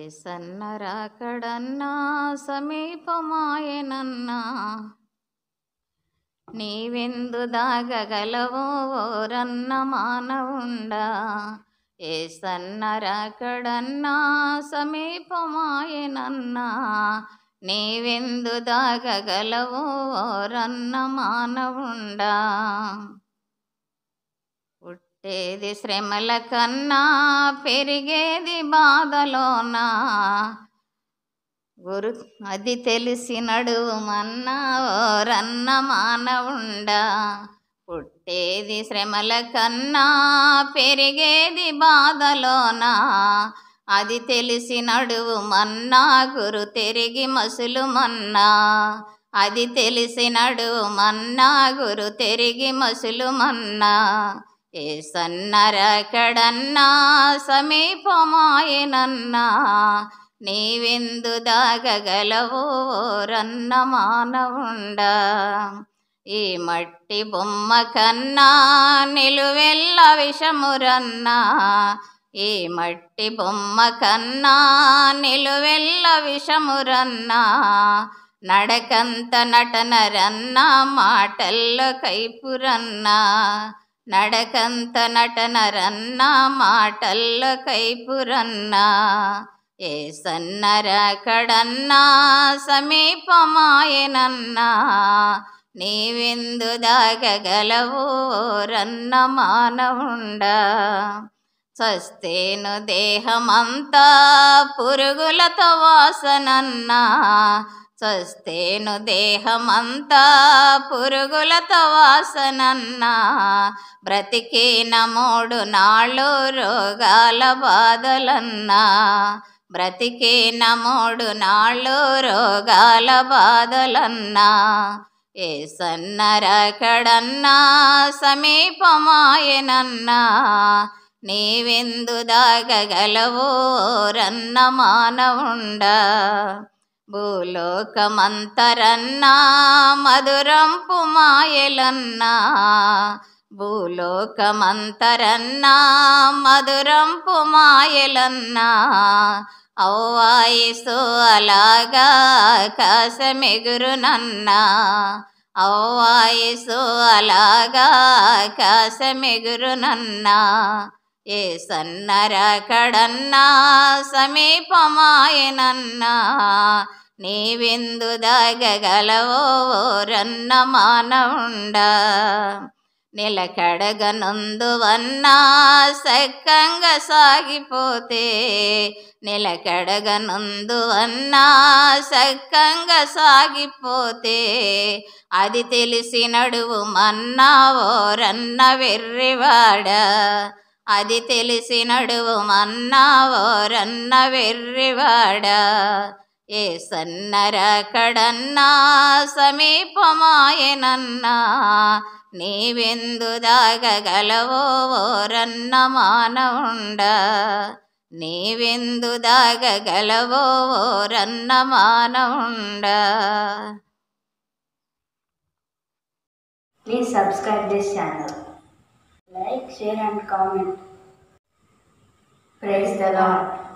ఏసన్నరాకడన్నా సమీపమాయనన్నా నీవెందు దాగగలవో ఓరన్న మానవుండా ఏసన్నరాకడన్నా సమీపమాయనన్నా నీవెందు దాగగలవో ఓరన్న మానవుండా పుట్టేది శ్రమల కన్నా పెరిగేది బాధలోనా గురు అది తెలిసి నడుమన్నా ఓరన్న మానవుండా పుట్టేది శ్రమల కన్నా పెరిగేది బాధలోనా అది తెలిసి నడుమన్నా గురు తిరిగి మసులుమన్నా అది తెలిసి నడుమన్నా గురు తిరిగి మసులుమన్నా ఏ సన్నరకడన్నా సమీపమాయనన్నా నీవెందు దాగగలవో రన్న మానవుండా ఈ మట్టి బొమ్మ కన్నా నిలువెల్ల విషమురన్నా ఈ మట్టి బొమ్మ కన్నా నిలువెల్ల విషమురన్నా నడకంత నటనరన్నా మాటల్లో కైపురన్నా నడకంత నటనరన్నా మాటల్లో కైపురన్నా ఏ సన్నరకడన్నా సమీపమాయనన్నా నీవెందు దాగగలవో రన్న మానవుండా చస్తేను దేహమంతా పురుగులతో వాసనన్నా చస్తేను దేహమంతా పురుగులతో వాసనన్నా బ్రతికిన మూడు నాళ్ళు రోగాల బాధలన్నా బ్రతికిన మూడు నాళ్ళు రోగాల బాధలన్నా ఏ సన్నరకడన్నా సమీపమాయనన్నా నీవెందు దాగగలవో రన్న మానవుండా భూలోకమంతరన్నా మధురంపు మాయలన్నా భూలోకమంతరన్నా మధురంపు మాయలన్నా అవ్వాయిసు అలాగా ఆకాశమెగురునన్నా అవ్వాయిసు అలాగా ఆకాశమెగురునన్నా ఏ సన్నరకడన్నా సమీపమాయనన్నా నీవెందు దాగగలవో రన్న మానవుండా నిలకడగనుందువన్నా సక్కంగా సాగిపోతే నిలకడగనుందువన్నా సక్కంగా సాగిపోతే అది తెలిసి నడువు మన్నా ఓరన్న వెర్రివాడా అది తెలిసి నడువు మన్నా ఓరన్న వెర్రివాడా ఏ సన్నరకడన్నా సమీపమాయనన్నా నీవెందు దాగగలవో ఓరన్న మానవుండా నీవెందు దాగగలవో ఓరన్న మానవుండా Please subscribe this channel. Like, share and comment. Praise the Lord.